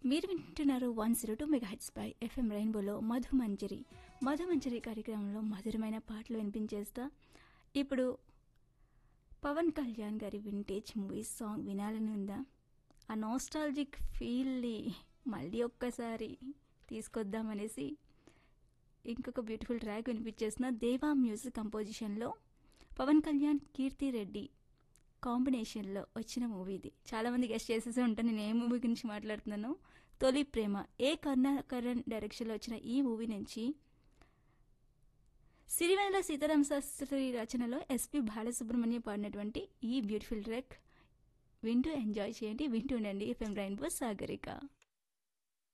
మీరు వింటున్నారు one zero two megahertz పై ఎఫ్ఎం రెయిన్బోలో మధుమంజరి మధుమంజరి కార్యక్రమంలో మధురమైన పాటలు వినిపించేస్తా ఇప్పుడు పవన్ కళ్యాణ్ గారి వింటేజ్ మూవీ సాంగ్ వినాలని ఉందా ఆ నోస్టాలజిక్ ఫీల్ని మళ్ళీ ఒక్కసారి తీసుకొద్దామనేసి ఇంకొక బ్యూటిఫుల్ ట్రాక్ వినిపించేసిన దేవా మ్యూజిక్ కంపోజిషన్లో పవన్ కళ్యాణ్ కీర్తి రెడ్డి కాంబినేషన్లో వచ్చిన మూవీ ఇది చాలామంది గెస్ట్ చేసేసి ఉంటాను నేను ఏ మూవీ గురించి మాట్లాడుతున్నాను తొలి ప్రేమ ఏ కరుణాకరణ్ డైరెక్షన్లో వచ్చిన ఈ మూవీ నుంచి సిరివెనల సీతారామ శాస్త్రి రచనలో ఎస్పి బాలసుబ్రహ్మణ్యం పాడినటువంటి ఈ బ్యూటిఫుల్ ట్రాక్ వింటూ ఎంజాయ్ చేయండి వింటూ ఉండండి ఎఫ్ఎం రైన్బో సాగరిక